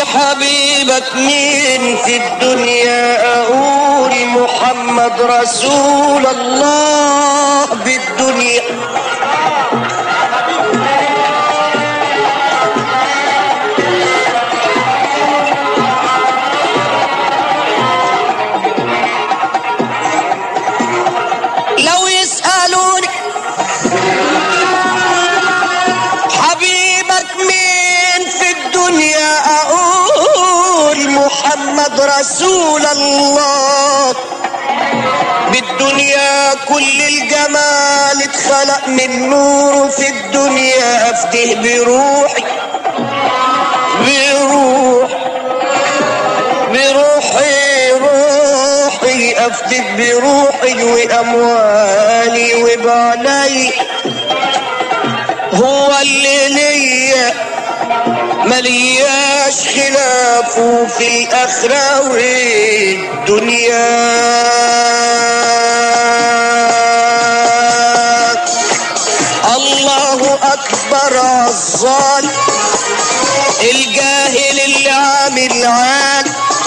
حبيبك مين في الدنيا اقول محمد رسول الله بالدنيا لو يسألوني حبيبك مين في الدنيا اقول محمد رسول الله بالدنيا كل الجمال اتخلق من نوره في الدنيا افده بروحي بروح بروحي روحي افدك بروحي واموالي وبعلي هو اللي ليا ملياش خلافه في الاخره والدنيا الله اكبر عالظالم الجاهل اللي عامل عال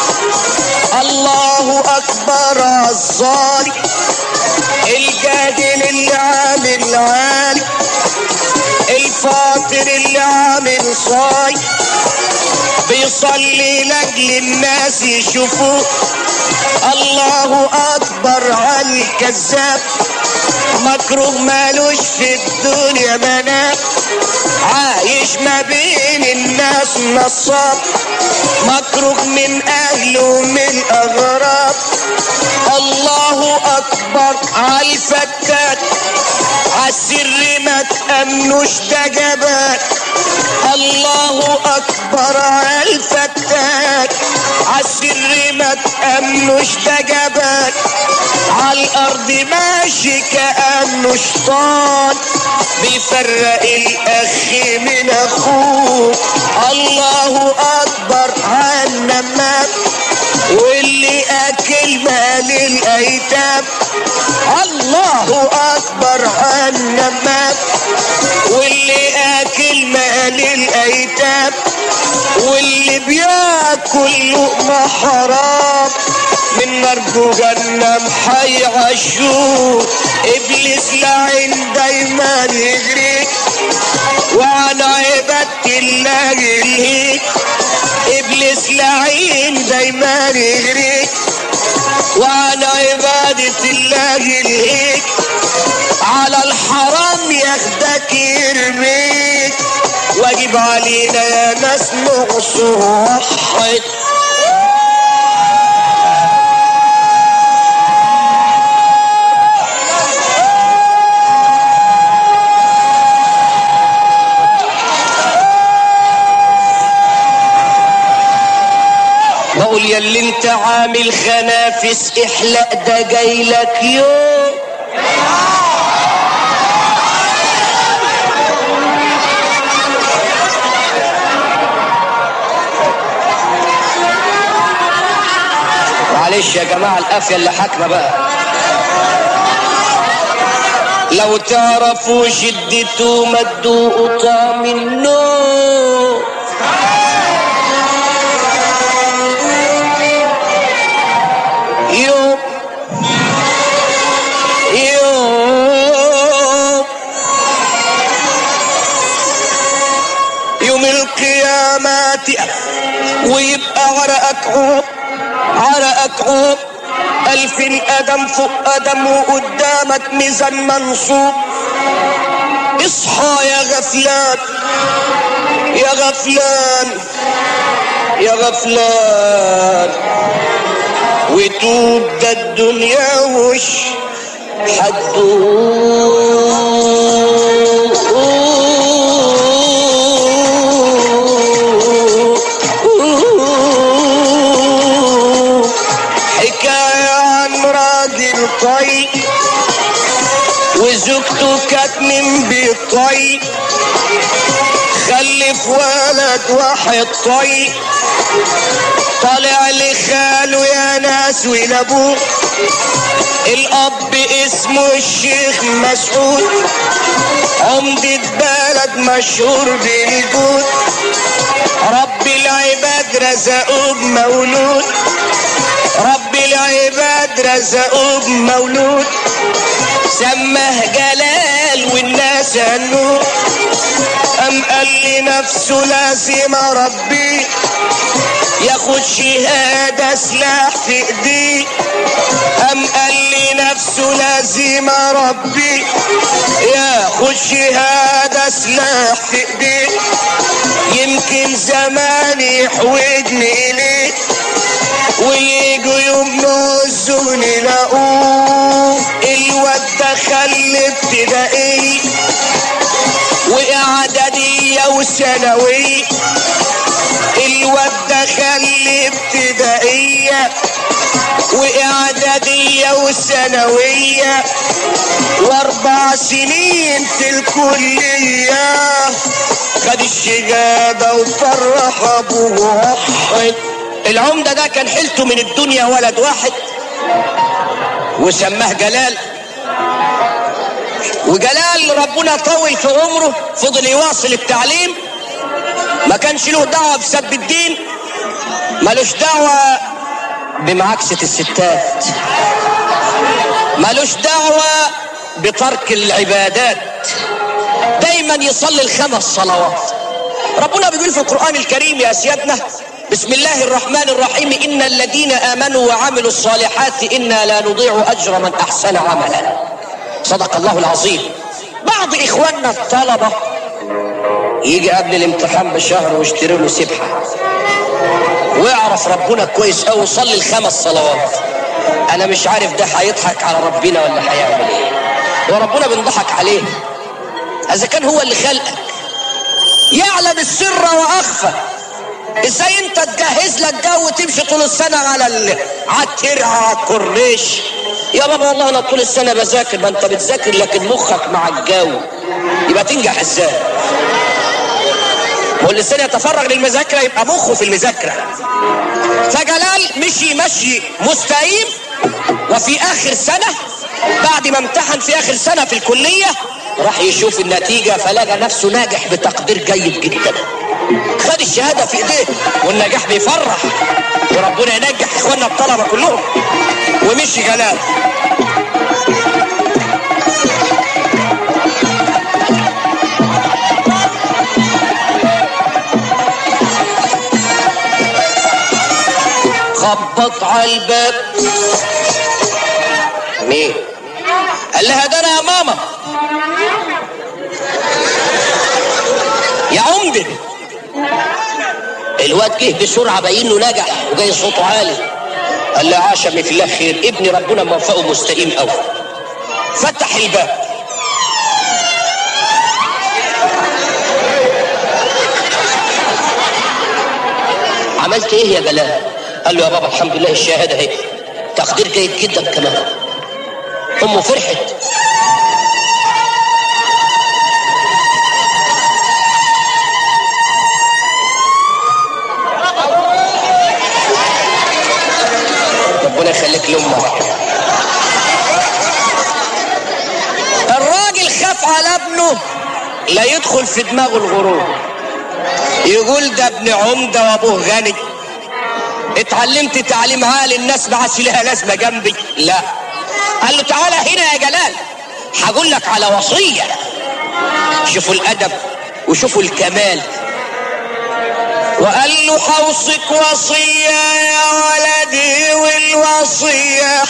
الله اكبر عالظالم الجاهل اللي عامل عال الفاطر اللي عامل صاي بيصلي لاجل الناس يشوفوه الله اكبر على الكذاب مكروه مالوش في الدنيا منام عايش ما بين الناس نصاب مكروه من اهله ومن اغراب الله اكبر على الفتات عالسر ما تأمنوش ده جبان الله اكبر على الفتات عالسر ما تأمنوش ده جبان عالارض ماشي كأنه شيطان بيفرق الاخ من اخوه الله اكبر عالنمام واللي اكل مال الايتام الله اكبر عالنمام واللي اكل مال الايتام واللي بياكل لقمه حرام من نار جهنم حيعشوه ابليس لعين دايما يجري وعن عبادة الله يلهيك ابليس لعين دايما يجري وعن عبادة الله يلهيك على الحرام ياخدك يرميك واجب علينا يا ناس نقص وحد بقول يا اللي انت عامل خنافس احلق ده جاي لك يوم معلش يا جماعة القافية اللي حاكمة بقى لو تعرفوا شدته ما تدوقوا طعم النوم يوم يوم يوم القيامة ويبقى عرقك عوب عرقك عوب ألف أدم فوق أدم وقدامك ميزان منصوب اصحى يا غفلان يا غفلان يا غفلان وتوب ده الدنيا وش حدود حكاية عن راجل طيب وزوجته كانت من بيت طيب خلف شاف ولد واحد طيب طالع لخاله يا ناس ولابوه الاب اسمه الشيخ مسعود عمدة بلد مشهور بالجود رب العباد رزقه بمولود رب العباد رزقه بمولود سماه جلال والناس هنوه أم قال لنفسه لازم أربيه ياخد شهادة سلاح في ايديه أم قال لنفسه لازم أربيه ياخد شهادة سلاح في ايديه يمكن زمان يحوجني إليه ويجوا يوم نوزون يلاقوه الواد دخل الابتدائي واعدادية وثانوي الواد دخل الابتدائية واعدادية وثانوية واربع سنين في الكلية خد الشهادة وفرح ابوه واحد العمدة ده كان حيلته من الدنيا ولد واحد وسماه جلال وجلال ربنا طول في عمره فضل يواصل التعليم ما كانش له دعوة بسب الدين ملوش دعوة بمعاكسة الستات ملوش دعوة بترك العبادات دايما يصلي الخمس صلوات ربنا بيقول في القرآن الكريم يا سيادنا بسم الله الرحمن الرحيم إن الذين آمنوا وعملوا الصالحات إنا لا نضيع أجر من أحسن عملا صدق الله العظيم بعض إخواننا الطلبة يجي قبل الامتحان بشهر ويشتري له سبحة ويعرف ربنا كويس أوي وصلي الخمس صلوات أنا مش عارف ده هيضحك على ربنا ولا هيعمل إيه وربنا بنضحك عليه إذا كان هو اللي خلقك يعلم السر وأخفى ازاي انت تجهز لك جو وتمشي طول السنه على ال... على الترعه على الكورنيش يا بابا والله انا طول السنه بذاكر ما انت بتذاكر لكن مخك مع الجو يبقى تنجح ازاي واللسان يتفرغ للمذاكره يبقى مخه في المذاكره فجلال مشي مشي مستقيم وفي اخر سنه بعد ما امتحن في اخر سنه في الكليه راح يشوف النتيجه فلقى نفسه ناجح بتقدير جيد جدا خد الشهادة في ايديه والنجاح بيفرح وربنا ينجح اخواننا الطلبة كلهم ومشي جلال خبط على الباب مين قال لها ده انا يا ماما يا عمدة الواد جه بسرعة باين له نجح وجاي صوته عالي قال له عاشمي في الله خير ابني ربنا موفقه مستقيم قوي فتح الباب عملت ايه يا جلال قال له يا بابا الحمد لله الشهاده اهي تقدير جيد جدا كمان امه فرحت ربنا يخليك لامك الراجل خاف على ابنه لا يدخل في دماغه الغرور يقول ده ابن عمده وابوه غني اتعلمت تعليم عالي الناس ما عادش لها لازمه جنبي لا قال له تعالى هنا يا جلال هقول لك على وصيه شوفوا الادب وشوفوا الكمال وقال له حوصك وصيه يا ولدي والوصيه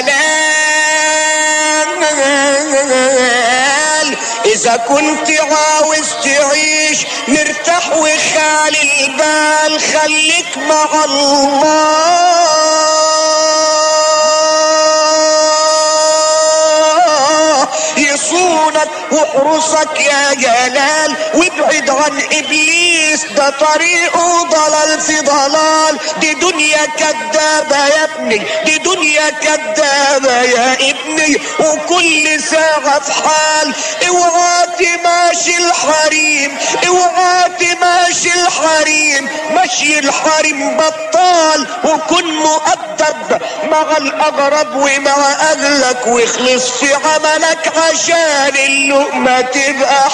حلال اذا كنت عاوز تعيش مرتاح وخالي البال خليك مع الله يصونك وحرسك يا جلال وابعد عن ابليس ده طريقه ضلال في ضلال دي دنيا كدابة يا ابني دي دنيا كدابة يا ابني وكل ساعة في حال اوعى تماشي الحريم اوعى تماشي حريم مشي الحريم بطال وكن مؤدب مع الاغرب ومع اهلك واخلص في عملك عشان اللقمة تبقى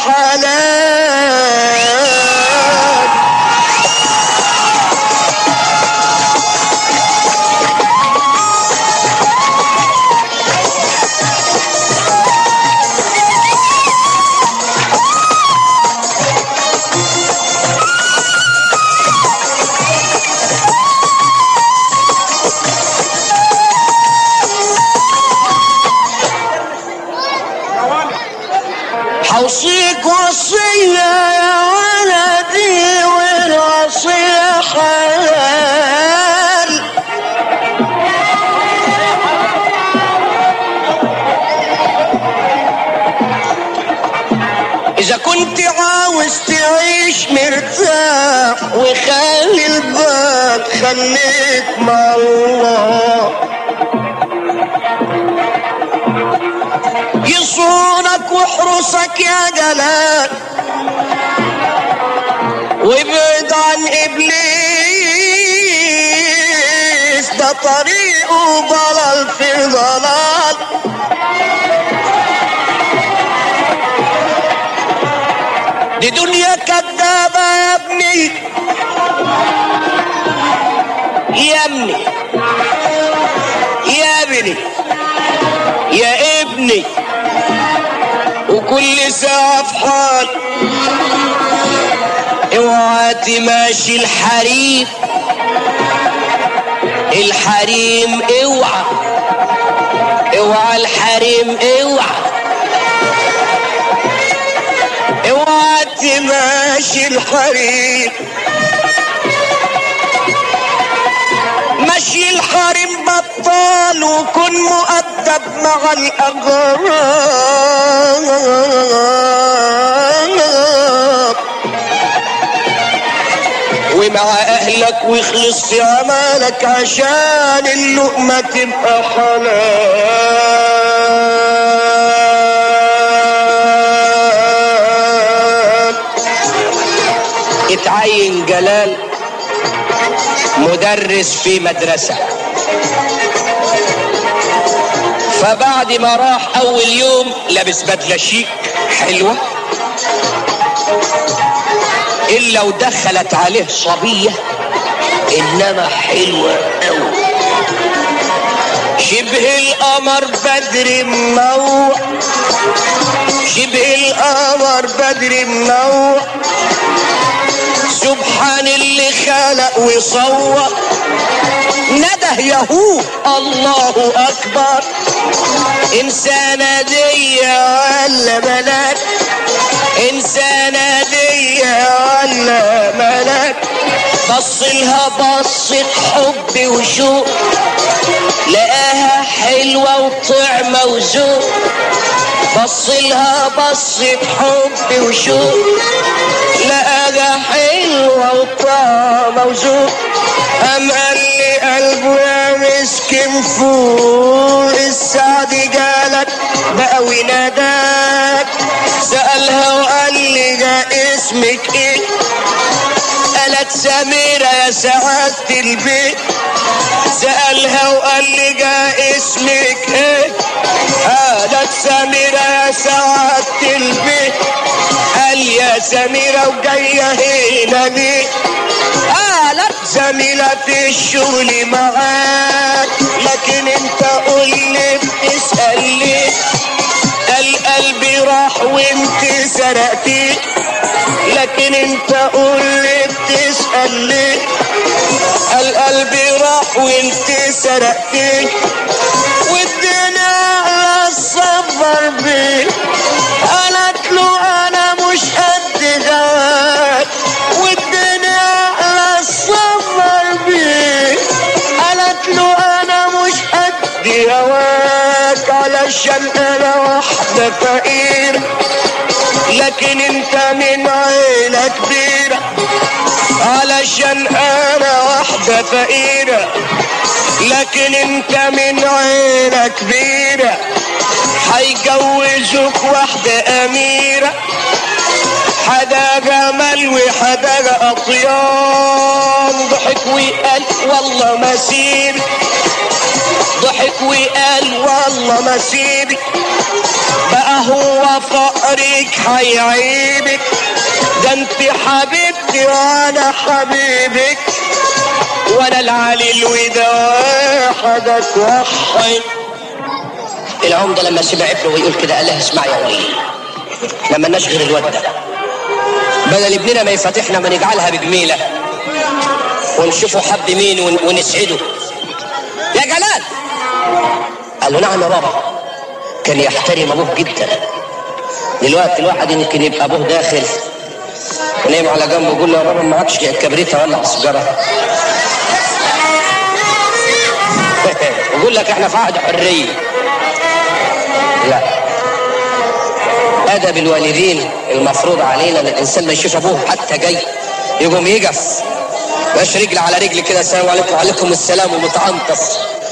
حلال حوصيك وصية يا ولدي والوصية حلال إذا كنت عاوز تعيش مرتاح وخلي الباب خليك مع الله يصونك وحرسك يا جلال وابعد عن ابليس ده طريقه ضلال في ضلال دي دنيا كدابة يا ابني يا ابني يا ابني يا ابني وكل ساعة في حال اوعى تماشي الحريم الحريم اوعى اوعى الحريم اوعى اوعى تماشي الحريم مشي الحريم بطال وكن مؤدب مع الأغراب ومع أهلك واخلص في عملك عشان اللقمة تبقى حلال اتعين جلال مدرس في مدرسة فبعد ما راح اول يوم لابس بدلة شيك حلوة الا ودخلت عليه صبية انما حلوة قوي شبه القمر بدر منوع شبه القمر بدر منوع سبحان اللي خلق وصور نده يهو الله اكبر انسانة دي ولا ملاك انسانة دي ولا ملاك بص لها بصة حب وشوق لقاها حلوة وطعمة وذوق بص لها بصة حب وشوق لقاها حلوة وطعمة وذوق أم قال لي قلبه يا مسكين فوق السعد جالك بقى وناداك سألها وقال لي ده اسمك ايه قالت سميرة يا سعادة البيت سألها وقال لي جا اسمك ايه قالت سميرة يا سعادة البيت قال يا سميرة وجاية هنا ليه قالت زميلة في الشغل معاك لكن انت قول لي بتسأل ليه قال قلبي راح وانت سرقتي لكن انت قول لي بتسأل ليه قال قلبي راح وانت سرقتي والدنيا على الصبر بيه قالت له انا مش قد جواك والدنيا على الصبر بيه قالت له انا مش قد هواك علشان انا واحدة فقير لكن انت من عيلة كبيرة علشان انا واحدة فقيرة لكن انت من عيلة كبيرة هيجوزوك واحدة اميرة حدا جمال وحدا اطيار وقال والله ما سيبك ضحك وقال والله ما سيبك بقى هو فقرك هيعيبك ده انت حبيبتي وانا حبيبك وانا العلي الودا وحدك وحي العمده لما سمع ابنه ويقول كده قال له اسمع يا ولي لما نشغل الواد ده بدل ابننا ما يفتحنا ما نجعلها بجميله ونشوفه حب مين ون- ونسعده يا جلال قال له نعم يا بابا كان يحترم ابوه جدا دلوقتي الواحد يمكن يبقى ابوه داخل ونايم على جنبه يقول له يا بابا معكش كبريته ولا سيجاره يقول لك احنا في عهد حريه لا ادب الوالدين المفروض علينا ان الانسان ما يشوف ابوه حتى جاي يقوم يقف مش رجل على رجل كده السلام عليكم وعليكم السلام ومتعنطف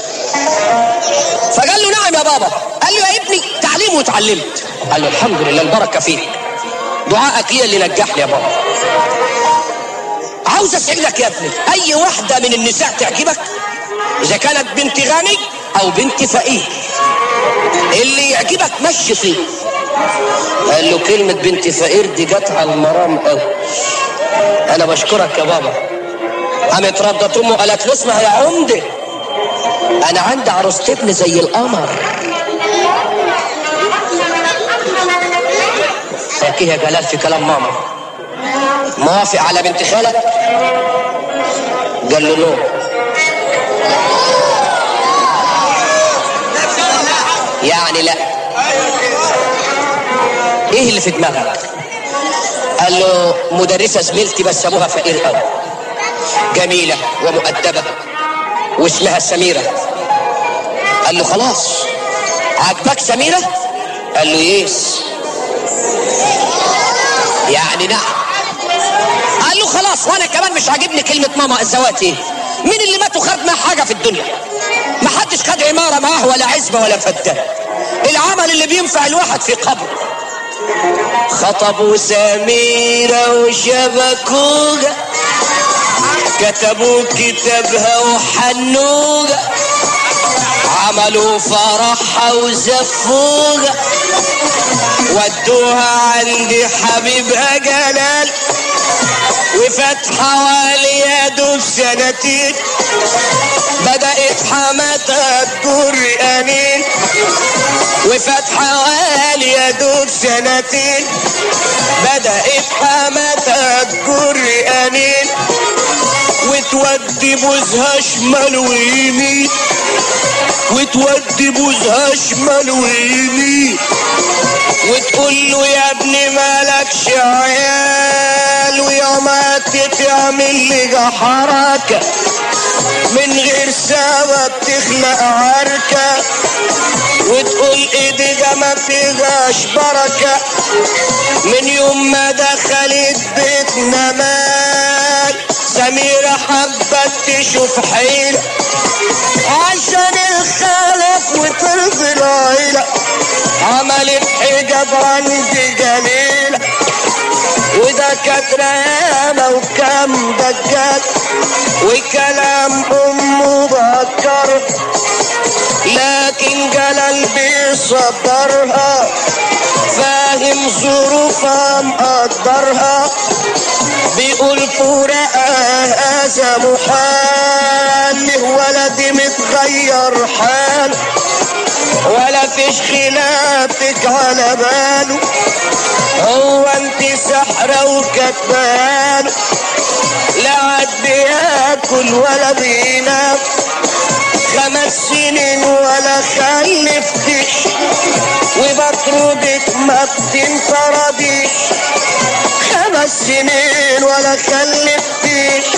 فقال له نعم يا بابا قال له يا ابني تعليم وتعلمت قال له الحمد لله البركه فيك دعائك هي اللي نجحني يا بابا عاوز اسالك يا ابني اي واحده من النساء تعجبك اذا كانت بنت غني او بنت فقير اللي يعجبك مشي فيه قال له كلمة بنت فقير دي جت على المرام قوي انا بشكرك يا بابا قامت ردت امه قالت له اسمع يا عمده انا عندي عروسة ابن زي القمر فاكيه يا جلال في كلام ماما موافق على بنت خالك قال له نو يعني لا ايه اللي في دماغك قال له مدرسة زميلتي بس ابوها فقير قوي جميلة ومؤدبة واسمها سميرة قال له خلاص عجبك سميرة قال له يس يعني نعم قال له خلاص وانا كمان مش عاجبني كلمة ماما الزوات ايه مين اللي مات وخد معاه حاجة في الدنيا ما حدش خد عمارة معاه ولا عزبة ولا فدان العمل اللي بينفع الواحد في قبره خطبوا سميرة وشبكوها كتبوا كتابها وحنوها عملوا فرحها وزفوها ودوها عند حبيبها جلال وفات حوالي يا دوب سنتين بدأت حماتها تجر أنين وفات حوالي يا دوب سنتين بدأت حماتها تجر أنين وتودي بوزها شمال ويمين وتودي بوزها شمال ويمين وتقول له يا ابني مالكش عيال ويا ما تعمل لي حركة من غير سبب تخلق عركة وتقول ايديها ما فيهاش بركة من يوم ما دخلت بيتنا مال سميرة حبت تشوف حيلة عشان الخلف وترضي العيلة عملت حجاب عندي جميلة ودكاترة ياما وكم دجال وكلام أمه بكر لكن جلال بيصدرها فاهم ظروفها مقدرها بيقول فراقها هذا محال ولدي متغير حال ولا فيش خلافك على باله هو انت سحرة وكتباله لا عاد بياكل ولا بينام خمس سنين ولا خلفتش وبطردك ما بتنطرديش خمس سنين ولا خلفتش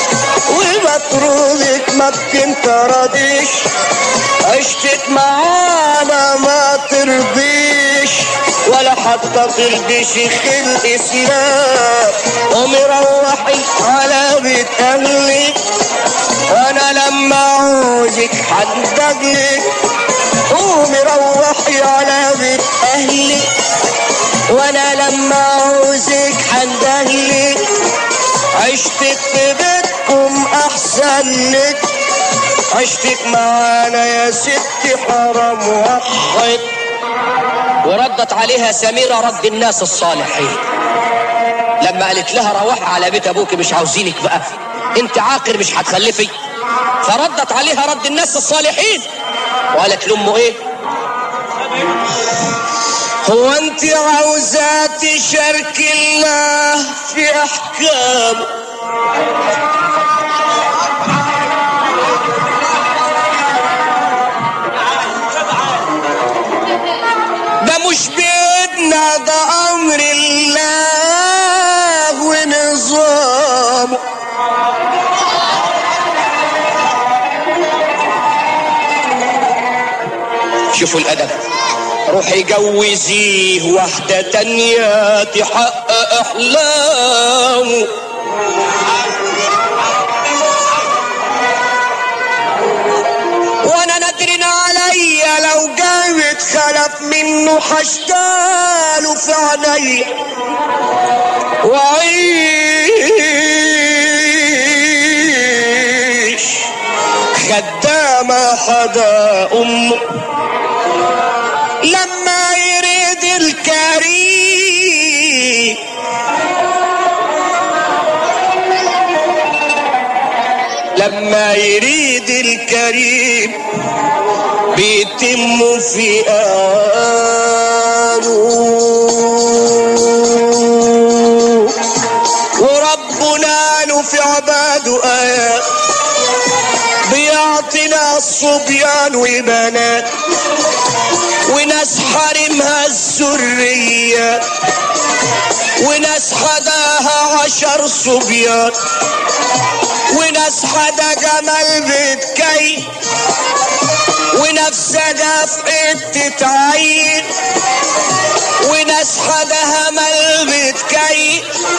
وبطردك ما بتنطرديش عشتك معانا ما ترضيش ولا حتى ترضي شيخ الاسلام قومي روحي على بيت اهلك وانا لما عوزك حددلك قومي روحي على بيت اهلك وانا لما عوزك حددلك عشتك في بيتكم احلى احسن لك عشتك معانا يا ست حرام وحد وردت عليها سميرة رد الناس الصالحين لما قالت لها روحي على بيت ابوك مش عاوزينك بقى انت عاقر مش هتخلفي فردت عليها رد الناس الصالحين وقالت لامه ايه هو انت عاوزة تشارك الله في احكامه ده مش بإيدنا ده أمر الله ونظامه شوفوا الأدب روحي جوزيه واحدة تانية تحقق أحلامه وانا ندرن عليا لو جابت خلف منه حشتاله في عينيا وعيش خدامة حدا أمه لما يريد الكريم لما يريد الكريم بيتم في آنه وربنا له في عباده آيات بيعطينا الصبيان وبنات وناس حرمها الذرية وناس حداها عشر صبيان وناس حدا جمال بتكي ونفسها في حتة تتعين وناس حدا همل بتكي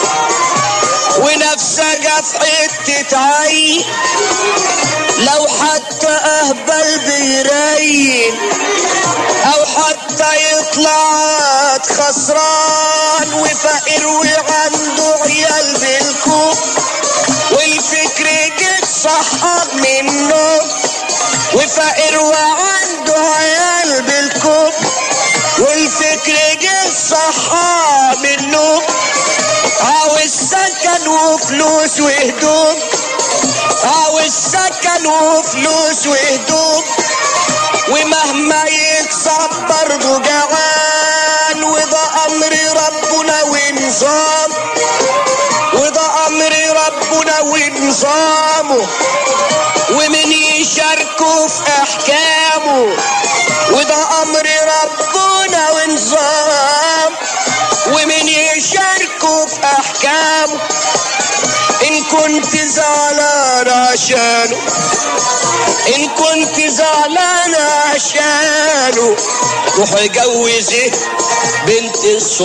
ونفسها في حتة تتعين لو حتى اهبل بيرين او حتى يطلع خسران وفقير وعنده عيال بالكوب والفكر جيت صحاب منه وفقير وعنده عيال بالكوب والفكر جيت صحاب منه عاوز سكن وفلوس وهدوم عاوز سكن وفلوس وهدوم ومهما يكسب برضه جوان وده امر ربنا ونظام وده امر ربنا ونظامه ومن يشاركوا في احكامه وده امر ربنا ونظام ومن يشاركوا في احكامه ان كنت زعلان عشانه ان كنت زعلان عشانه روح جوزي بنت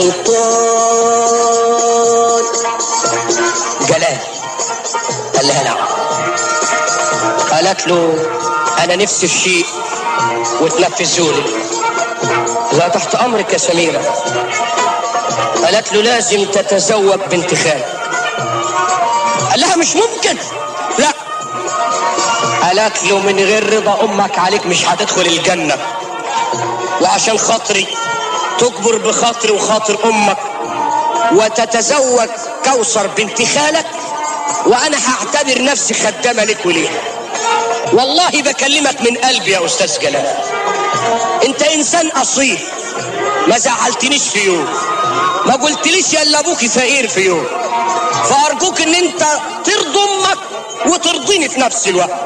السلطان جلال قال لها نعم قالت له انا نفسي في شيء وتنفذولي لا تحت امرك يا سميره قالت له لازم تتزوج بنت خالك قال لها مش ممكن لا قالت له من غير رضا امك عليك مش هتدخل الجنه وعشان خاطري تكبر بخاطري وخاطر امك وتتزوج كوثر بنت خالك وانا هعتبر نفسي خدامه لك وليها والله بكلمك من قلبي يا استاذ جلال انت انسان اصيل ما زعلتنيش في يوم ما قلتليش يا ابوكي فقير في يوم فارجوك ان انت ترضي امك وترضيني في نفس الوقت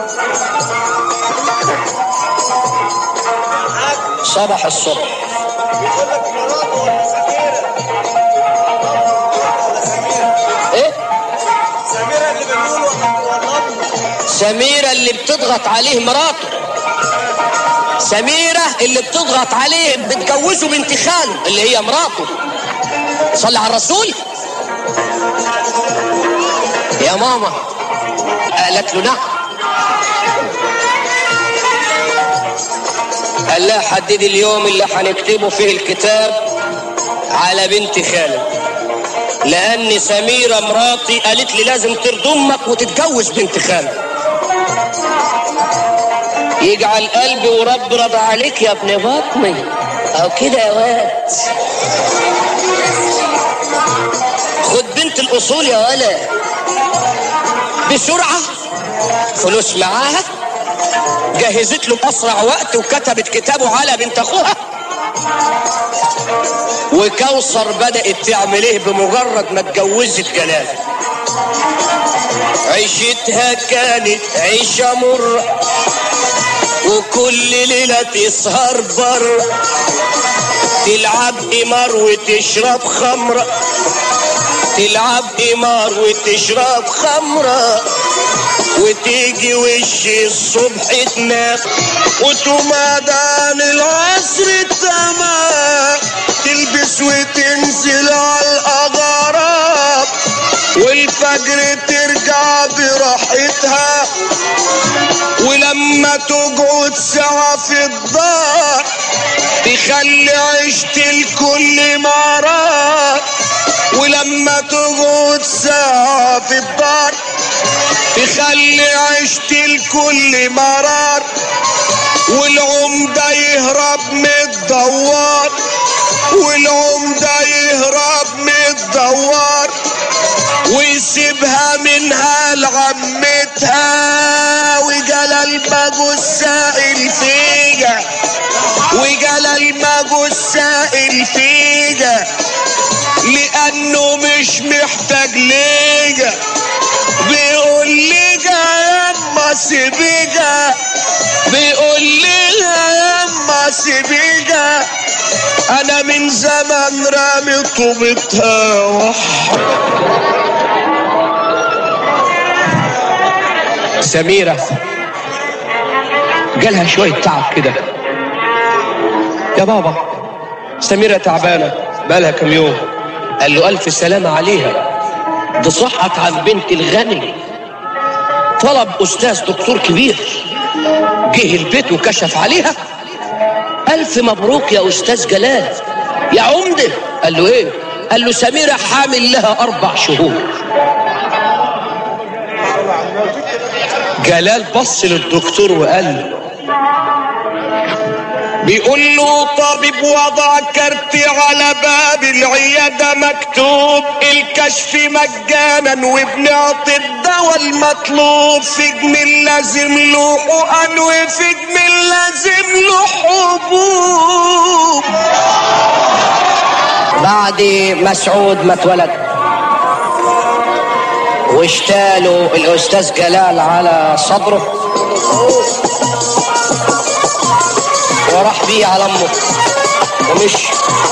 صباح الصبح ايه سميرة اللي بتقول والله سميرة اللي بتضغط عليه مراته سميرة اللي بتضغط عليه بتجوزه بنت خاله اللي هي مراته صلي على الرسول يا ماما قالت له نعم قال لها حدد اليوم اللي هنكتبه فيه الكتاب على بنت خالك لان سميرة مراتي قالت لي لازم ترضي امك وتتجوز بنت خالك يجعل قلبي ورب رضى عليك يا ابن بطني او كده يا واد خد بنت الاصول يا ولد بسرعة فلوس معاها جهزت له بأسرع وقت وكتبت كتابه على بنت أخوها وكوثر بدأت تعمل ايه بمجرد ما اتجوزت جلال عيشتها كانت عيشة مرة وكل ليلة تسهر بره تلعب قمار وتشرب خمرة تلعب قمار وتشرب خمرة وتيجي وش الصبح تنام وتمادان العصر تمام تلبس وتنزل على الأغراب والفجر ترجع براحتها ولما تقعد ساعة في الدار تخلي عيشة الكل مرار ولما تقعد ساعة في الدار تخلي عيشة الكل مرار والعمدة يهرب من الدوار والعمدة يهرب من الدوار ويسيبها منها لعمتها وجلال ماجو السائل فيها وجلال ماجو السائل فيها لانه مش محتاج ليا بيقول لي ياما سيبيها بيقول لي ياما سيبيها انا من زمان رامي طوبتها وح سميرة جالها شوية تعب كده يا بابا سميرة تعبانة بقالها كم يوم قال له ألف سلامة عليها دي صحت عن بنت الغني طلب أستاذ دكتور كبير جه البيت وكشف عليها ألف مبروك يا أستاذ جلال يا عمدة قال له إيه قال له سميرة حامل لها أربع شهور جلال بص للدكتور وقال له بيقول له طبيب وضع كارت على باب العيادة مكتوب الكشف مجانا وبنعطي الدواء المطلوب في جميل لازم له حقن وفي جميل لازم له حبوب بعد مسعود ما اتولد واشتاله الاستاذ جلال على صدره وراح بيه على امه ومشي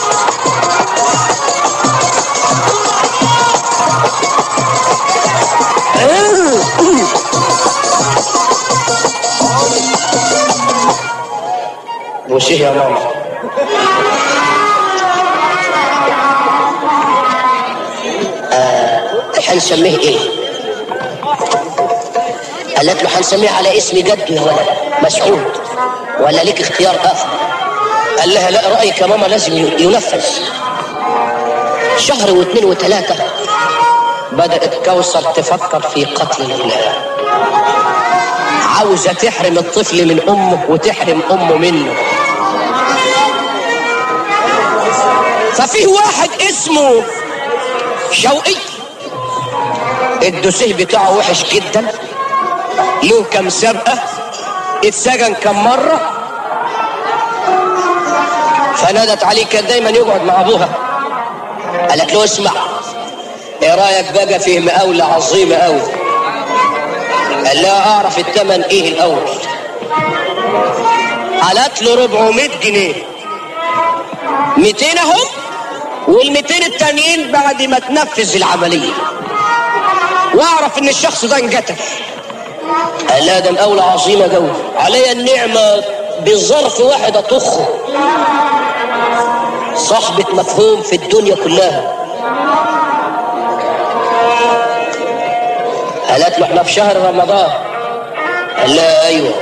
بوسيه يا ماما هنسميه ايه قالت له هنسميه على اسم جده يا ولد مسعود ولا ليك اختيار اخر قال لها لا رايك يا ماما لازم ينفذ شهر واثنين وثلاثه بدات كوثر تفكر في قتل الولاد عاوزه تحرم الطفل من امه وتحرم امه منه ففيه واحد اسمه شوقي الدوسيه بتاعه وحش جدا له كم سابقة اتسجن كم مرة فنادت عليه كان دايما يقعد مع ابوها قالت له اسمع ايه رايك بقى في مقاولة عظيمة قوي قال لها اعرف الثمن ايه الاول قالت له 400 جنيه 200 اهم وال200 التانيين بعد ما تنفذ العمليه واعرف ان الشخص ده انقتل قال لا ده مقاولة عظيمة قوي عليا النعمة بظرف واحد اطخه صاحبة مفهوم في الدنيا كلها قالت له احنا في شهر رمضان قال لها ايوه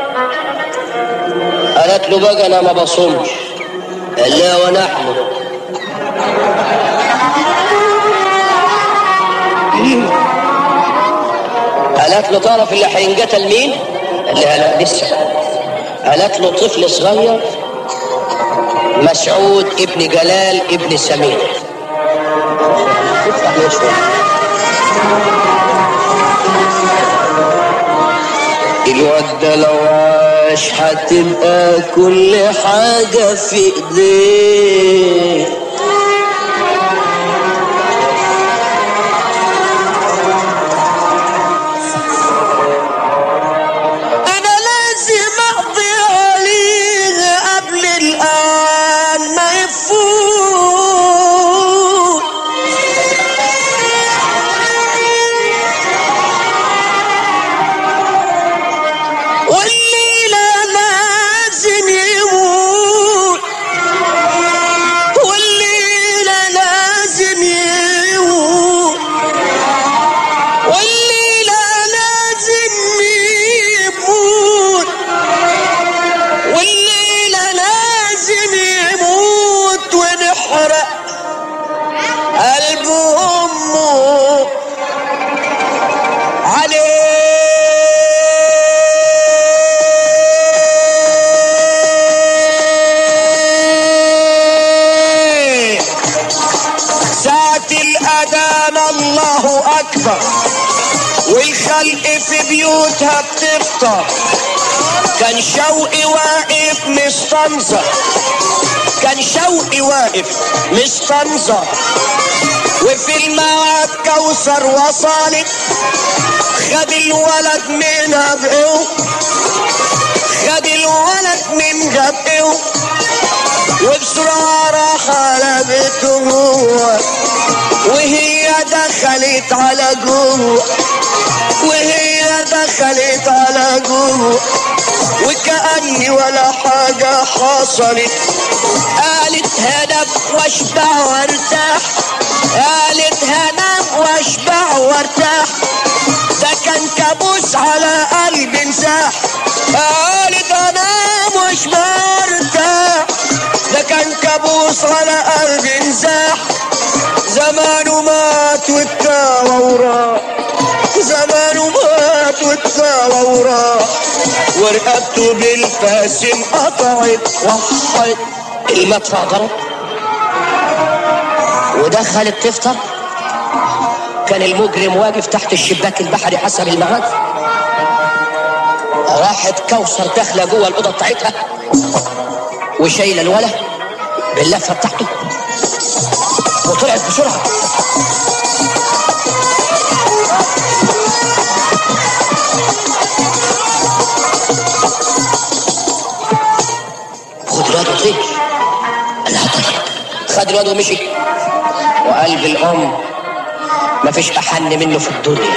قالت له بقى انا ما بصومش قال لها ونحن قالت له تعرف اللي هينقتل مين؟ قال لها لا لسه قالت له طفل صغير مسعود ابن جلال ابن سمير افتح ليه شوية. الواد ده لو عاش هتبقى كل حاجة في ايديه انا لازم اقضي عليه قبل الان ما يفوت والليلة لازم يموت والليلة لازم يموت والليلة لازم يموت والليلة لازم يموت ونحرق قلب أمه عليه ساعة الأذان الله أكبر والخلق في بيوتها بتفطر كان شوقي واقف مستنظر كان شوقي واقف مستنظر وفي الميعاد كوثر وصلت خد الولد منها بقوه خد الولد منها بقوه وبسرعة راح على بيته هو وهي دخلت على جوه وهي دخلت على جوه وكأني ولا حاجة حصلت قالت هنام واشبع وارتاح قالت هنام واشبع وارتاح ده كان كابوس على قلبي انساح قالت انام واشبع وارتاح ده كان كابوس على قلبي انساح زمانه مات والتاوى وراه زمانه مات والتاوى وراه ورقبته بالفاس انقطعت وحت المدفع ضرب ودخلت تفطر كان المجرم واقف تحت الشباك البحري حسب الميعاد راحت كوثر داخله جوه الاوضه بتاعتها وشايله الولا باللفه بتاعته وطلعت بسرعه خد الواد وطير قال لها طيب خد الواد ومشي وقلب الام مفيش احن منه في الدنيا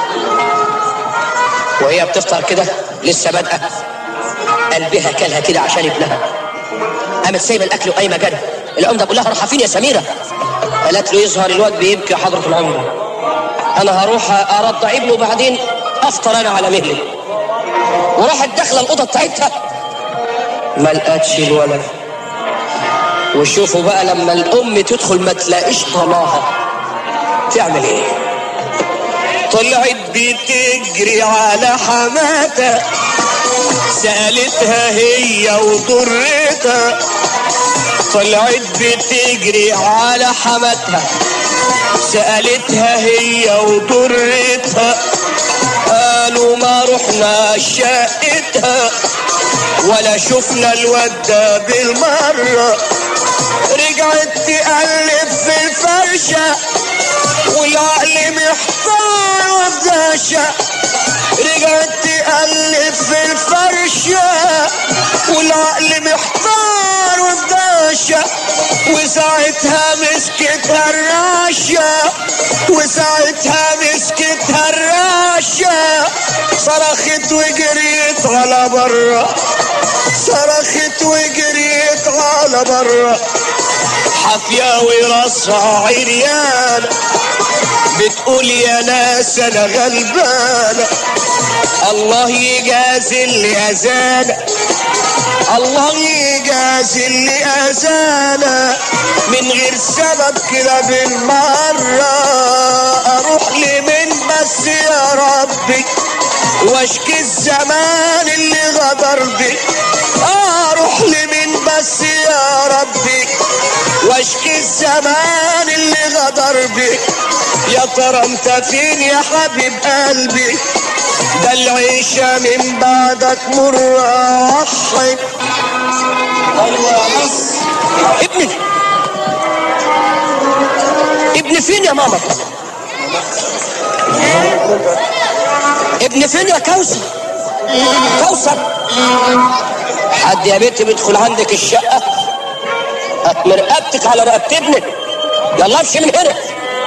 وهي بتفطر كده لسه بادئه قلبها كلها كده عشان ابنها قامت سايبه الاكل وقايمه جري العمده بقول لها رايحه فين يا سميره قالت له يظهر الواد بيبكي يا حضره العمده انا هروح ارضع ابنه وبعدين افطر انا على مهلي وراحت داخله الاوضه بتاعتها ما لقتش الولد وشوفوا بقى لما الام تدخل ما تلاقيش طلاها تعمل ايه طلعت بتجري على حماتها سألتها هي وضرتها طلعت بتجري على حماتها سألتها هي وضرتها قالوا ما رحنا شقتها ولا شفنا الواد ده بالمرة رجعت تقلب في الفرشة والعقل محتار وبداشة رجعت تقلب في الفرشة والعقل محتار وبداشة وساعتها مسكتها الراشة وساعتها مسكتها الراشة صرخت وجريت على برا صرخت وجريت على برا حفية وراسها عريان بتقول يا ناس انا غلبانة الله يجازي اللي اذانا الله يجازي اللي اذانا من غير سبب كده بالمرة اروح لمن بس يا ربي واشكي الزمان اللي غدر بي اروح لمن بس يا ربي واشكي الزمان اللي غدر بي يا ترى انت فين يا حبيب قلبي ده العيشة من بعدك مرة وحي ايوه يا مصر ابني ابني فين يا ماما ابني فين يا كوثر كوثر حد يا بنتي بيدخل عندك الشقة هتم رقبتك على رقبة ابنك يلا امشي من هنا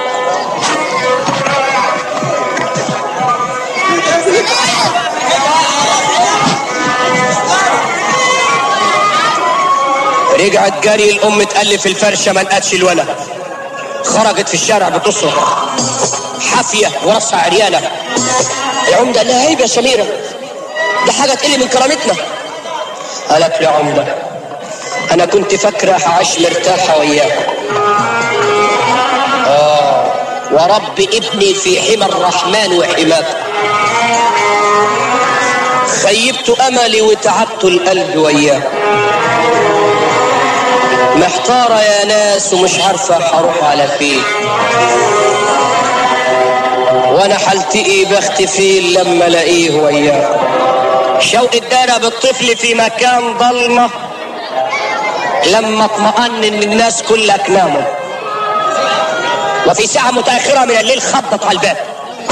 رجعت جري الام تقلب في الفرشه ما لقتش الولد خرجت في الشارع بتصرخ حافيه وراسها عريانه يا عمده قال لها عيب يا سميره دي حاجه تقل من كرامتنا قالت له يا عمده انا كنت فاكره هعيش مرتاحه وياك اه ورب ابني في حمى الرحمن وحماته خيبت املي وتعبت القلب وياه محتارة يا ناس ومش عارفة هروح على فين وانا حالتي ايه بختي فين لما الاقيه وياه شوق الدارة بالطفل في مكان ضلمة لما اطمأن ان الناس كلها ناموا وفي ساعة متأخرة من الليل خبط على الباب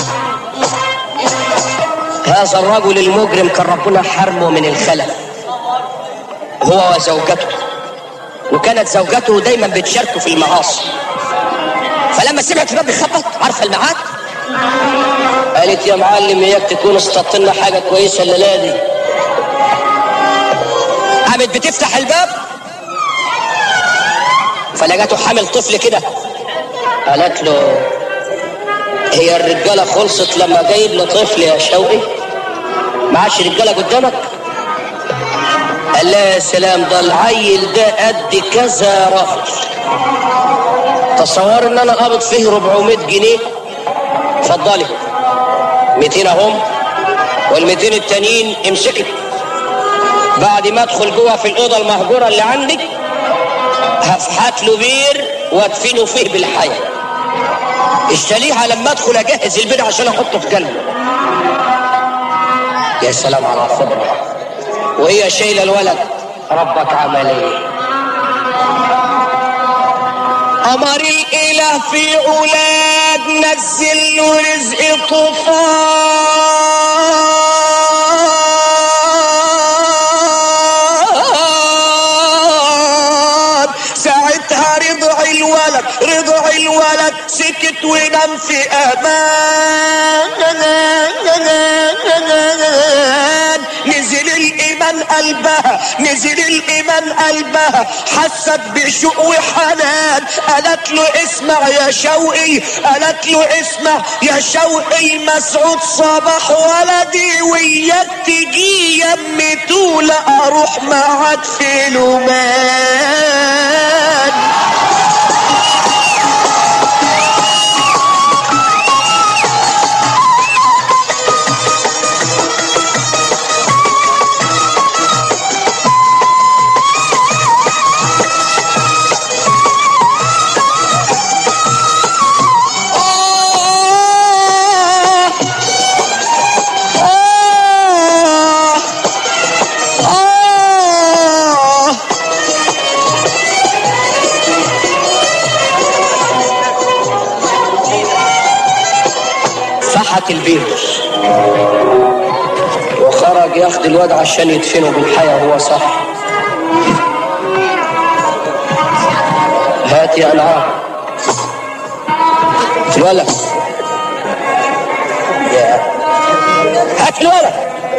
هذا الرجل المجرم كان ربنا حرمه من الخلف هو وزوجته وكانت زوجته دايما بتشاركه في المعاصي فلما سمعت الباب بيخبط عارفه الميعاد قالت يا معلم اياك تكون اصطدت لنا حاجه كويسه الليله دي قامت بتفتح الباب فلقته حامل طفل كده قالت له هي الرجاله خلصت لما جايب لي طفل يا شوقي معاش رجاله قدامك قال لها يا سلام ده العيل ده قد كذا رفل تصور ان انا قابض فيه 400 جنيه اتفضلي 200 اهم وال 200 التانيين امسكي بعد ما ادخل جوه في الاوضه المهجوره اللي عندك هفحت له بير وادفنه فيه بالحياه اشتريها لما ادخل اجهز البير عشان احطه في قلبه يا سلام على الخبره وهي شايله الولد ربك عمل ايه امر الاله في اولاد نزل له رزق طوفان ساعتها رضع الولد رضع الولد سكت ونام في امان نزل الايمان قلبها نزل الايمان قلبها حست بشوق وحنان قالت له اسمع يا شوقي قالت له اسمع يا شوقي مسعود صباح ولدي وياك تجي يمي طول اروح معاك في لومان آه آه آه فحت البير وخرج ياخد الواد عشان يدفنه بالحياة هو صح هات يا انعام الولد يا هات الولد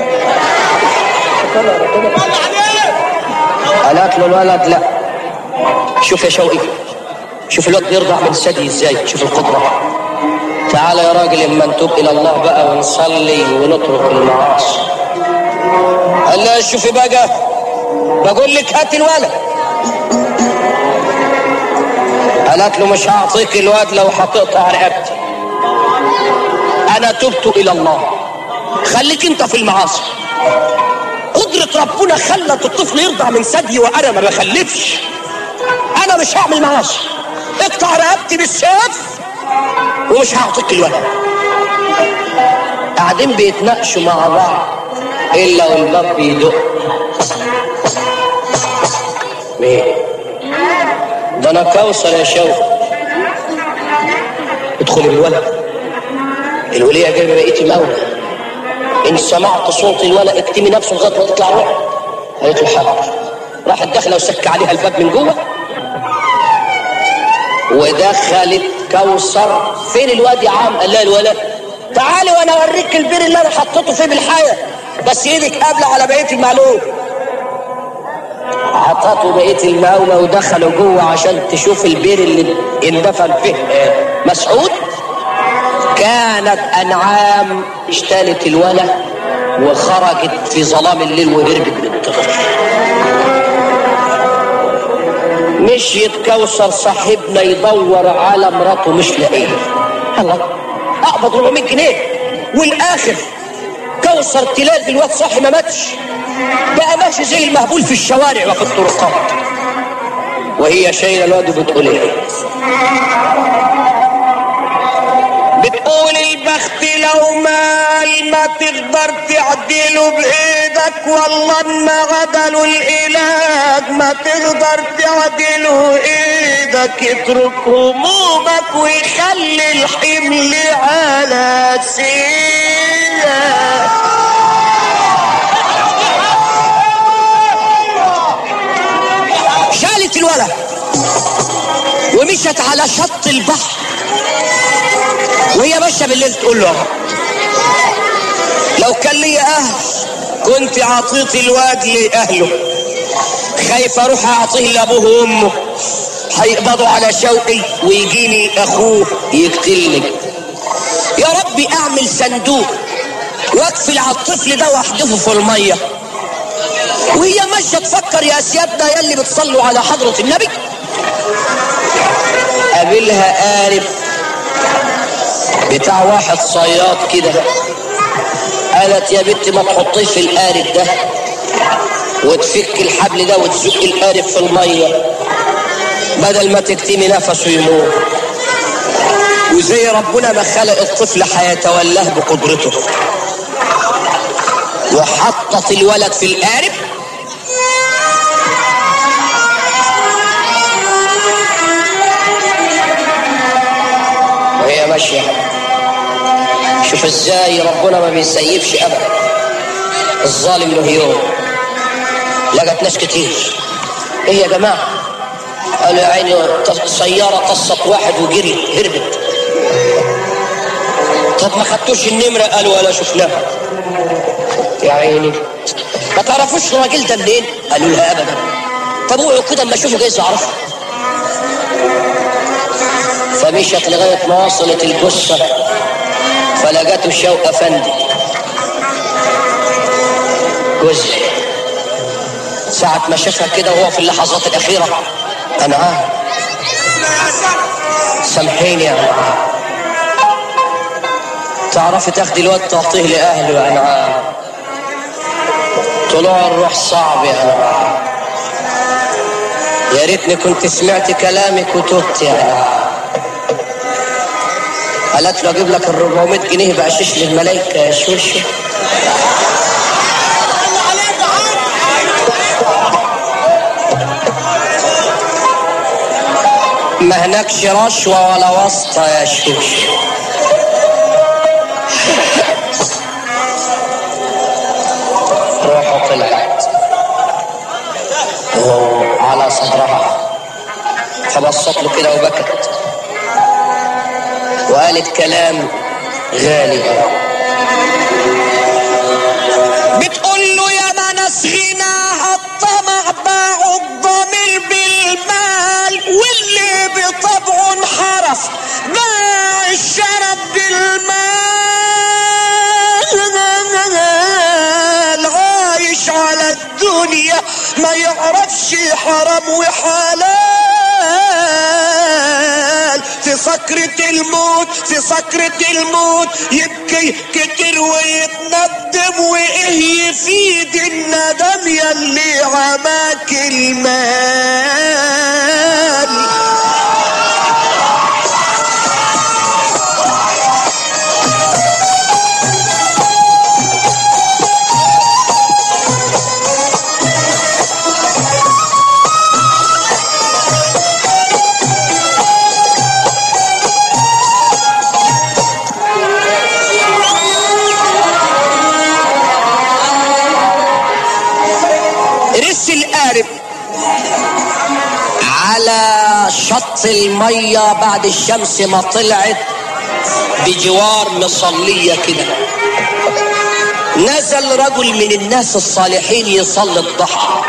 قالت له الولد لا شوف يا شوقي شوف الواد بيرضع من ثدي ازاي شوف القدرة تعال يا راجل اما نتوب الى الله بقى ونصلي ونترك المعاصي قال لها شوفي بقى بقول لك هات الولد قالت له مش هعطيك الواد لو هتقطع رقبتي انا تبت الى الله خليك انت في المعاصي قدرة ربنا خلت الطفل يرضع من ثدي وانا ما بخلفش انا مش هعمل معاصي اقطع رقبتي بالسيف ومش هعطيك الولد قاعدين بيتناقشوا مع بعض الا والباب بيدق مين ده انا كوثر يا شوقي ادخلي بالولد الولية جايبه بقية المولى ان سمعت صوت الولد اكتمي نفسه لغايه ما تطلع روح قالت له حاضر راحت داخله وسك عليها الباب من جوه ودخلت كوثر فين الواد يا عم قال لها الولد تعالي وانا اوريك البير اللي انا حطيته فيه بالحياه بس ايدك قابله على بقيه المعلوم عطته بقيه المقاومه ودخلوا جوه عشان تشوف البير اللي اندفن فيه مسعود كانت انعام اشتالت الولا وخرجت في ظلام الليل وهربت بالطفل مشيت كوثر صاحبنا يدور على مراته مش لاقيه الله اقبض 400 جنيه والاخر كوثر تلاقي الواد صاحي ما ماتش بقى ماشي زي المهبول في الشوارع وفي الطرقات وهي شايله الواد وبتقول ايه بتقول البخت لو مال ما تقدر تعدله بايدك والله ما غدلوا العلاج ما تقدر تعدله ايدك اترك همومك ويخلي الحمل على سيدك شالت الولد ومشت على شط البحر وهي ماشيه بالليل تقول له لو كان لي اهل كنت اعطيت الواد لاهله خايف اروح اعطيه لابوه وامه هيقبضوا على شوقي ويجيني اخوه يقتلني يا ربي اعمل صندوق واقفل على الطفل ده واحدفه في الميه وهي ماشيه تفكر يا سيادنا يلي بتصلوا على حضره النبي قابلها قارب بتاع واحد صياد كده قالت يا بنت ما تحطيه في القارب ده وتفك الحبل ده وتزق القارب في الميه بدل ما تكتمي نفسه يموت وزي ربنا ما خلق الطفل هيتولاه بقدرته وحطت الولد في القارب وهي ماشيه شوف ازاي ربنا ما بيسيبش ابدا الظالم له يوم لقت ناس كتير ايه يا جماعه قالوا يا عيني سياره قصت واحد وجري هربت طب ما خدتوش النمره قالوا ولا شفناها يا عيني ما تعرفوش الراجل ده منين قالوا لها ابدا طب اوعوا كده اما اشوفه جايز اعرفه فمشت لغايه ما وصلت الجثه فلقته شوق افندي جزء ساعة ما شافها كده وهو في اللحظات الأخيرة أنا عارف سامحيني يا أنا تعرفي تاخدي الواد تعطيه لأهله يا أنا طلوع الروح صعب يا أنا يا ريتني كنت سمعت كلامك وتبت يا أنا قالت له اجيب لك ال 400 جنيه بقشيش للملايكه يا شوشو ما هناكش رشوة ولا واسطة يا شوشو روحه طلعت على صدرها فبصت له كده وبكت وقالت كلام غالي بتقول له يا ما ناس غناها الطمع باعوا الضمير بالمال واللي بطبعه انحرف باع الشرف الدنيا ما يعرفش حرام وحلال في سكرة الموت في سكرة الموت يبكي كتير ويتندم وايه يفيد الندم يلي عماك المال رس القارب على شط المية بعد الشمس ما طلعت بجوار مصلية كده نزل رجل من الناس الصالحين يصلي الضحى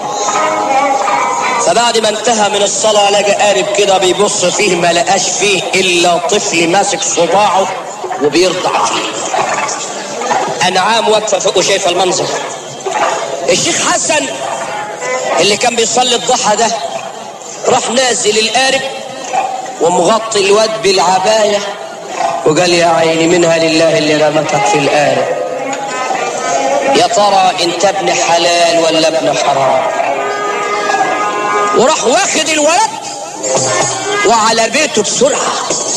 فبعد ما انتهى من الصلاة لقى قارب كده بيبص فيه ما لقاش فيه إلا طفل ماسك صباعه وبيرضع فيه أنعام واقفة فوق وشايفة المنظر الشيخ حسن اللي كان بيصلي الضحى ده راح نازل القارب ومغطي الواد بالعباية وقال يا عيني منها لله اللي رمتك في القارب يا ترى انت ابن حلال ولا ابن حرام وراح واخد الولد وعلى بيته بسرعة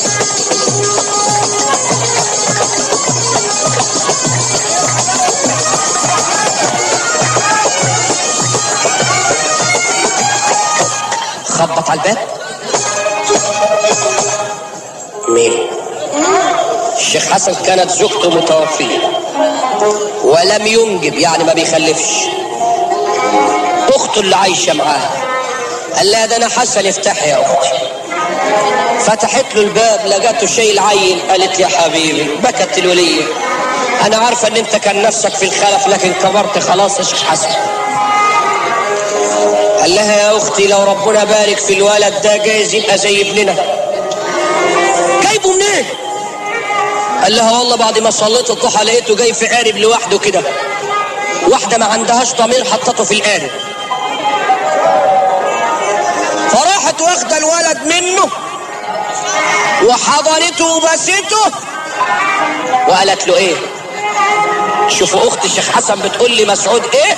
خبط على الباب مين الشيخ حسن كانت زوجته متوفية ولم ينجب يعني ما بيخلفش اخته اللي عايشة معاه قال لها ده انا حسن افتحي يا اختي فتحت له الباب لقته شايل عيل قالت يا حبيبي بكت الولية انا عارفة ان انت كان نفسك في الخلف لكن كبرت خلاص يا شيخ حسن قال لها يا اختي لو ربنا بارك في الولد ده جايز يبقى زي ابننا جايبه منين قال لها والله بعد ما صليت الضحى لقيته جاي في قارب لوحده كده واحده ما عندهاش ضمير حطته في القارب فراحت واخده الولد منه وحضنته وبسته وقالت له ايه شوفوا اخت الشيخ حسن بتقول لي مسعود ايه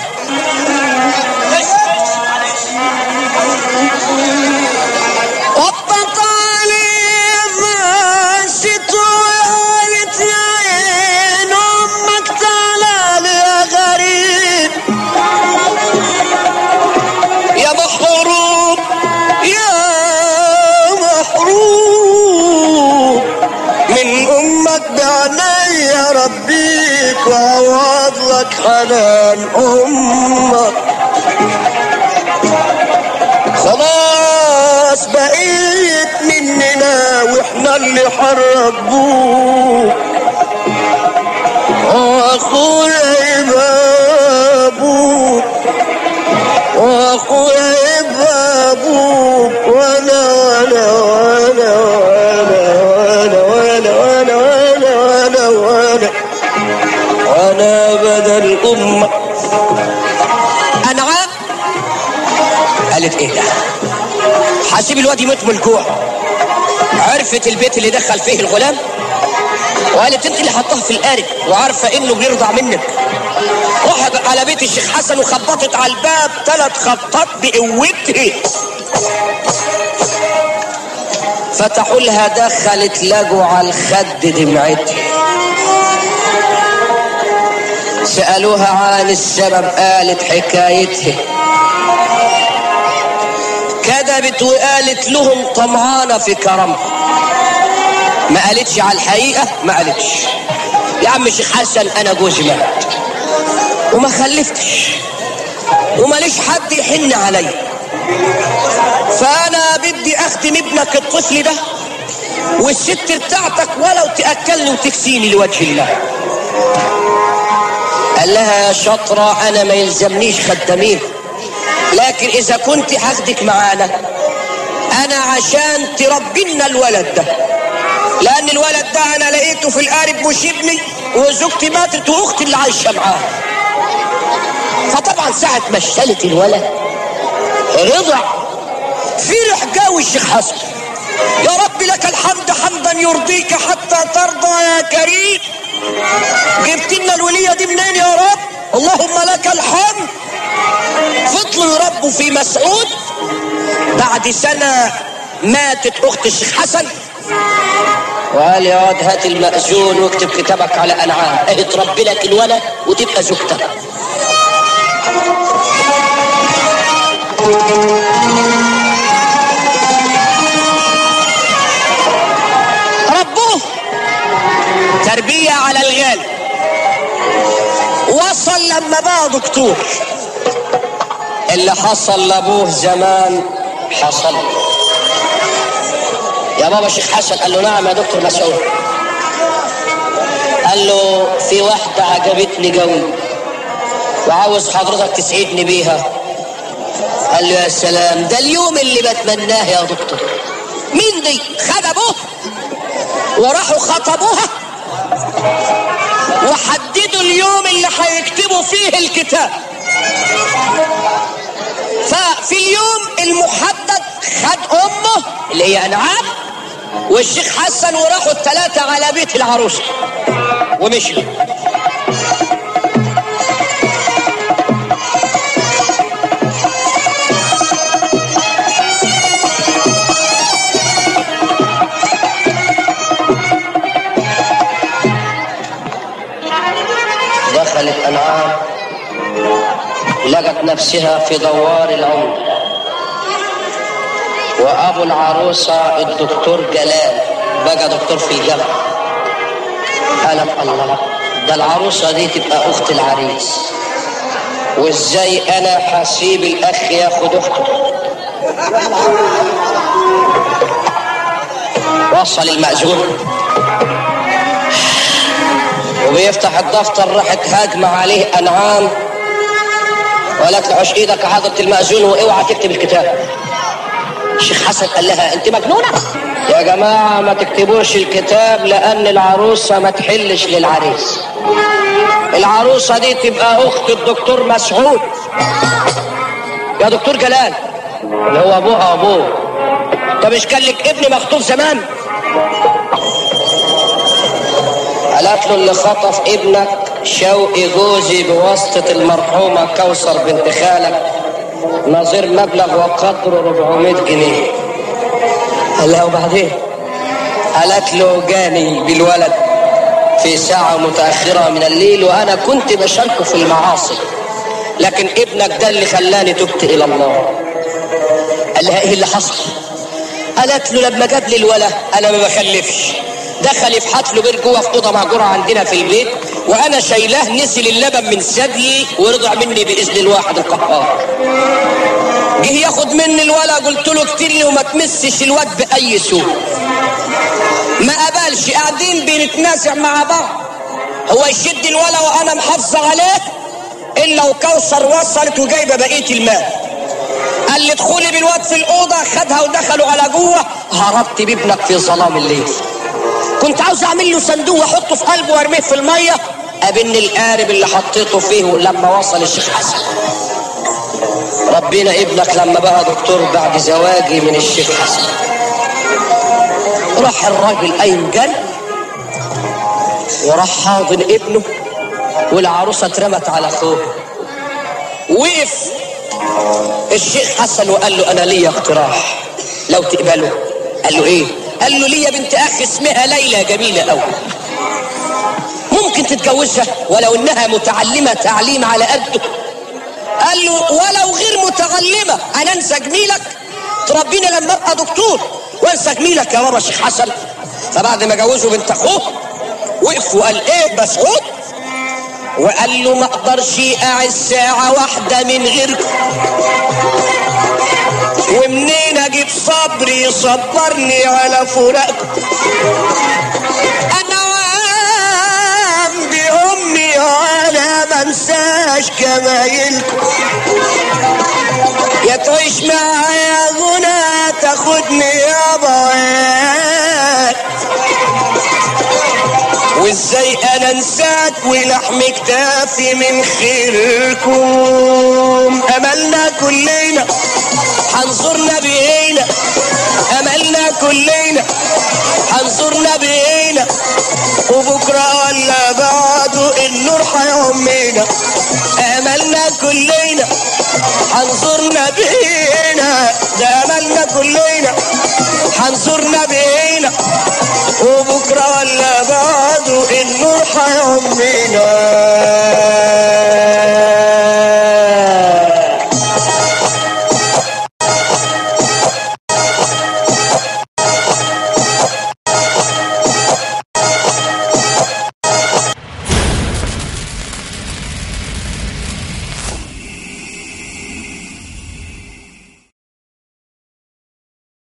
وطت عليه ماشت وقالت يا عين امك تعالى يا غريب يا محروم يا محروم من امك بعناية ربيك وعوض لك حنان امك خلاص بقيت مننا واحنا اللي حربوك واخويا يبقى ابوك واخويا يبقى ابوك وانا وانا وانا وانا وانا وانا وانا وانا وانا وانا بدل امك انعام قالت ايه ده هسيب الواد يموت من الجوع عرفت البيت اللي دخل فيه الغلام وقالت انت اللي حطاه في القارب وعارفه انه بيرضع منك راحت على بيت الشيخ حسن وخبطت على الباب ثلاث خبطات بقوتها فتحوا لها دخلت لقوا على الخد دمعتها سألوها عن السبب قالت حكايتها كذبت وقالت لهم طمعانة في كرمها ما قالتش على الحقيقة ما قالتش يا عم شيخ حسن أنا جوزي مات وما خلفتش وماليش حد يحن عليا فأنا بدي أخدم ابنك الطفل ده والست بتاعتك ولو تأكلني وتكسيني لوجه الله قال لها يا شطرة أنا ما يلزمنيش خدامين لكن إذا كنت هاخدك معانا أنا عشان تربينا الولد ده لأن الولد ده أنا لقيته في القارب مش ابني وزوجتي ماتت وأختي اللي عايشة معاه فطبعا ساعة ما اشتلت الولد رضع فرح جاوي الشيخ حسن يا رب لك الحمد حمدا يرضيك حتى ترضى يا كريم جبت لنا الولية دي منين يا رب اللهم لك الحمد فضلوا يربوا في مسعود بعد سنة ماتت أخت الشيخ حسن وقال يا واد هات المأذون واكتب كتابك على أنعام اهي تربي لك الولد وتبقى زوجتك ربوه تربية على الغالب وصل لما بقى دكتور اللي حصل لابوه زمان حصل يا بابا شيخ حسن قال له نعم يا دكتور مسعود قال له في واحدة عجبتني قوي وعاوز حضرتك تسعدني بيها قال له يا سلام ده اليوم اللي بتمناه يا دكتور مين دي خد ابوه وراحوا خطبوها وحددوا اليوم اللي هيكتبوا فيه الكتاب ففي اليوم المحدد خد امه اللي هي انعام والشيخ حسن وراحوا الثلاثة على بيت العروسة ومشوا دخلت انعام لقت نفسها في دوار العمر وابو العروسه الدكتور جلال بقى دكتور في الجامعه قالت الله ده العروسه دي تبقى اخت العريس وازاي انا هسيب الاخ ياخد اخته وصل المأذون وبيفتح الدفتر راحت هاجمة عليه أنعام وقالت له عش ايدك حاضرة المأذون واوعى تكتب الكتاب الشيخ حسن قال لها انت مجنونة يا جماعة ما تكتبوش الكتاب لأن العروسة ما تحلش للعريس العروسة دي تبقى أخت الدكتور مسعود يا دكتور جلال اللي هو أبوها أبوه طب مش كان لك ابن مخطوب زمان قالت له اللي خطف ابنك شوقي جوزي بواسطة المرحومة كوثر بنت خالك نظير مبلغ وقدره 400 جنيه قال لها وبعدين قالت له جاني بالولد في ساعة متأخرة من الليل وأنا كنت بشاركه في المعاصي لكن ابنك ده اللي خلاني تبت إلى الله قال لها إيه اللي حصل قالت له لما جاب لي الولد أنا ما بخلفش دخل يفحت له بير جوه في اوضه مهجوره عندنا في البيت وانا شايلاه نزل اللبن من ثديي ورضع مني باذن الواحد القهار جه ياخد مني الولا قلت له اقتلني وما تمسش الواد باي سوء ما قبلش قاعدين بنتنازع مع بعض هو يشد الولا وانا محافظه عليه الا وكوثر وصلت وجايبه بقيه المال قال لي ادخلي بالواد في الاوضه خدها ودخلوا على جوه هربت بابنك في ظلام الليل كنت عاوز اعمل له صندوق واحطه في قلبه وارميه في الميه قابلني القارب اللي حطيته فيه لما وصل الشيخ حسن ربنا ابنك لما بقى دكتور بعد زواجي من الشيخ حسن راح الراجل قايم جري وراح حاضن ابنه والعروسه اترمت على اخوه وقف الشيخ حسن وقال له انا ليا اقتراح لو تقبله قال له ايه قال له ليا بنت اخ اسمها ليلى جميله قوي ممكن تتجوزها ولو انها متعلمه تعليم على قده قال له ولو غير متعلمه انا انسى جميلك تربيني لما ابقى دكتور وانسى جميلك يا بابا شيخ حسن فبعد ما جوزوا بنت اخوه وقف وقال ايه مسعود وقال له ما اقدرش اقعد ساعة واحدة من غيركم ومنين اجيب صبر يصبرني على فراقكم انا عام بامي وانا ما انساش كمايلكم يا تعيش معايا غنى تاخدني يابا وازاي انا انساك ولحم كتافي من خيركم املنا كلنا حنظرنا بينا املنا كلنا حنظرنا بينا وبكره ولا بعده النور هيعمينا املنا كلنا حنظرنا بينا ده املنا كلنا حنظرنا بينا وبكره ولا بعده النور هيعمينا